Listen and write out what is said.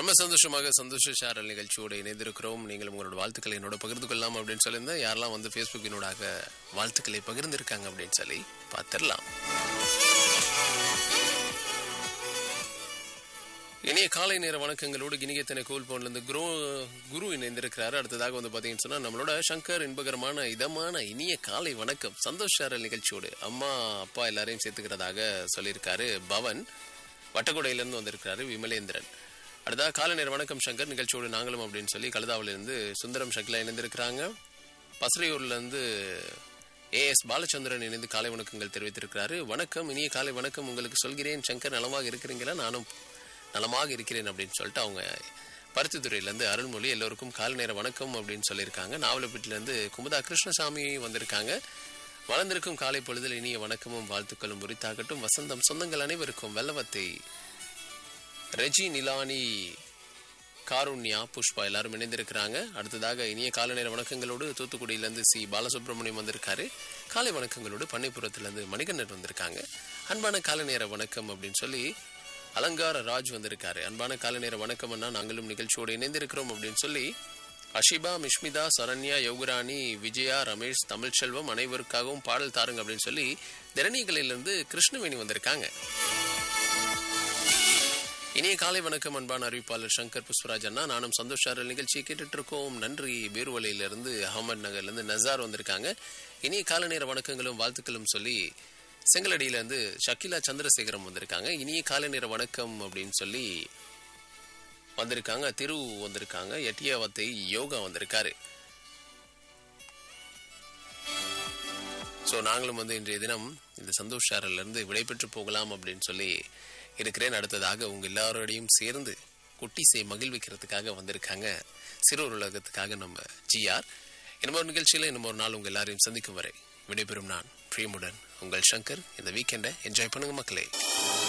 ரொம்ப சந்தோஷமாக சந்தோஷ சாரல் நிகழ்ச்சியோடு இணைந்திருக்கிறோம் நீங்கள் உங்களோட வாழ்த்துக்களை என்னோட பகிர்ந்து கொள்ளலாம் அப்படின்னு சொல்லியிருந்தேன் யாரெல்லாம் வந்து ஃபேஸ்புக்கினோடாக வாழ்த்துக்களை பகிர்ந்திருக்காங்க அப்படின்னு சொல்லி பார்த்துடலாம் இனிய காலை நேர வணக்கங்களோடு கிணிகத்தனை கோல் போன்லேருந்து குரு குரு இணைந்திருக்கிறாரு அடுத்ததாக வந்து பார்த்தீங்கன்னு சொன்னால் நம்மளோட சங்கர் இன்பகரமான இதமான இனிய காலை வணக்கம் சந்தோஷ் சாரல் நிகழ்ச்சியோடு அம்மா அப்பா எல்லாரையும் சேர்த்துக்கிறதாக சொல்லியிருக்காரு பவன் வட்டக்கோடையிலேருந்து வந்திருக்கிறாரு விமலேந்திரன் அடுத்ததாக காலை நேர வணக்கம் சங்கர் நிகழ்ச்சியோடு நாங்களும் அப்படின்னு சொல்லி கழுதாவிலிருந்து சுந்தரம் ஷக்கிலா இணைந்திருக்கிறாங்க பசறையூர்லேருந்து ஏஎஸ் பாலச்சந்திரன் இணைந்து காலை வணக்கங்கள் தெரிவித்திருக்கிறாரு வணக்கம் இனிய காலை வணக்கம் உங்களுக்கு சொல்கிறேன் சங்கர் நலமாக இருக்கிறீங்களா நானும் நலமாக இருக்கிறேன் அப்படின்னு சொல்லிட்டு அவங்க பருத்தித்துறையிலேருந்து அருள்மொழி எல்லோருக்கும் காலை நேர வணக்கம் அப்படின்னு சொல்லியிருக்காங்க நாவலப்பட்டிலேருந்து குமுதா கிருஷ்ணசாமி வந்திருக்காங்க வளர்ந்திருக்கும் காலை பொழுதில் இனிய வணக்கமும் வாழ்த்துக்களும் உரித்தாகட்டும் வசந்தம் சொந்தங்கள் அனைவருக்கும் வெள்ளவத்தை ரெஜி நிலானி காருண்யா புஷ்பா எல்லாரும் இணைந்திருக்கிறாங்க அடுத்ததாக இனிய காலை நேர வணக்கங்களோடு தூத்துக்குடியிலேருந்து சி பாலசுப்ரமணியம் வந்திருக்காரு காலை வணக்கங்களோடு பண்ணைப்புறத்துலேருந்து மணிகண்டன் வந்திருக்காங்க அன்பான காலை நேர வணக்கம் அப்படின்னு சொல்லி அலங்கார ராஜ் வந்திருக்காரு அன்பான காலை நேர வணக்கம்னா நாங்களும் நிகழ்ச்சியோடு இணைந்திருக்கிறோம் அப்படின்னு சொல்லி அஷிபா மிஷ்மிதா சரண்யா யோகுராணி விஜயா ரமேஷ் தமிழ்ச்செல்வம் அனைவருக்காகவும் பாடல் தாருங்க அப்படின்னு சொல்லி திரணிகளிலிருந்து கிருஷ்ணவேணி வந்திருக்காங்க இனிய காலை வணக்கம் அன்பான அறிவிப்பாளர் சங்கர் புஷ்பராஜ் அண்ணா நானும் சந்தோஷ் சாரல் நிகழ்ச்சியை கேட்டுட்டு இருக்கோம் நன்றி பேருவலையிலிருந்து அகமது நகர்லேருந்து நசார் வந்திருக்காங்க இனிய காலை நேர வணக்கங்களும் வாழ்த்துக்களும் சொல்லி செங்கலடியிலேருந்து ஷக்கிலா சந்திரசேகரம் வந்திருக்காங்க இனிய காலை நேர வணக்கம் அப்படின்னு சொல்லி வந்திருக்காங்க திரு வந்திருக்காங்க எட்டியாவத்தை யோகா வந்திருக்காரு ஸோ நாங்களும் வந்து இன்றைய தினம் இந்த சந்தோஷ் சாரல்லேருந்து விடைபெற்று போகலாம் அப்படின்னு சொல்லி இருக்கிறேன் அடுத்ததாக உங்க எல்லாரோடையும் சேர்ந்து குட்டிசை மகிழ்விக்கிறதுக்காக வந்திருக்காங்க சிறுவர் உலகத்துக்காக நம்ம ஜிஆர் இன்னும் ஒரு நிகழ்ச்சியில் இன்னும் ஒரு நாள் உங்க எல்லாரையும் சந்திக்கும் வரை விடைபெறும் நான் பிரியமுடன் உங்கள் சங்கர் இந்த வீக்கெண்டை என்ஜாய் பண்ணுங்க மக்களே